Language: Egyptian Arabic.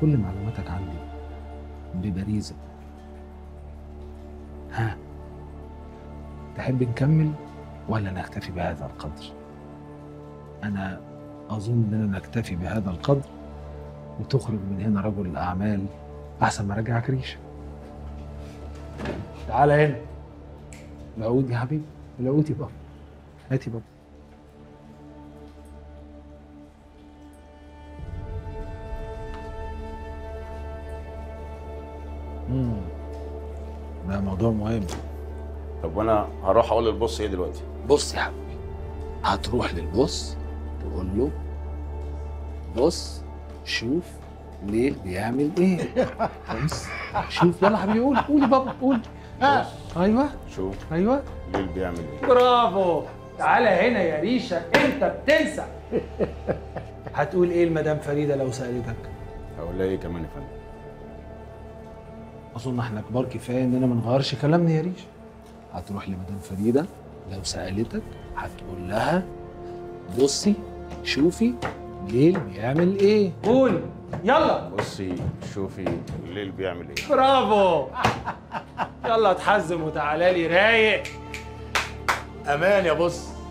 كل معلوماتك عندي ببريزة ها تحب نكمل ولا نكتفي بهذا القدر أنا أظن إننا نكتفي بهذا القدر وتخرج من هنا رجل الأعمال أحسن ما أرجعك ريشة تعالى هنا العود يا حبيبي العود يا بابا هاتي بابا مم. ده موضوع مهم طب وانا هروح اقول للبص ايه دلوقتي بص يا حبيبي هتروح للبص تقول له بص شوف ليه بيعمل ايه بص شوف يلا حبيبي قول قول يا بابا قول بص ايوه شوف ايوه ليه بيعمل ايه برافو تعالى هنا يا ريشه انت بتنسى هتقول ايه لمدام فريده لو سالتك هقول لها ايه كمان يا فندم اظن احنا كبار كفايه اننا ما نغيرش كلامنا يا ريشه هتروح لمدام فريده لو سالتك هتقول لها بصي شوفي ليل بيعمل ايه قول يلا بصي شوفي ليه بيعمل ايه برافو يلا اتحزم وتعالى لي رايق امان يا بص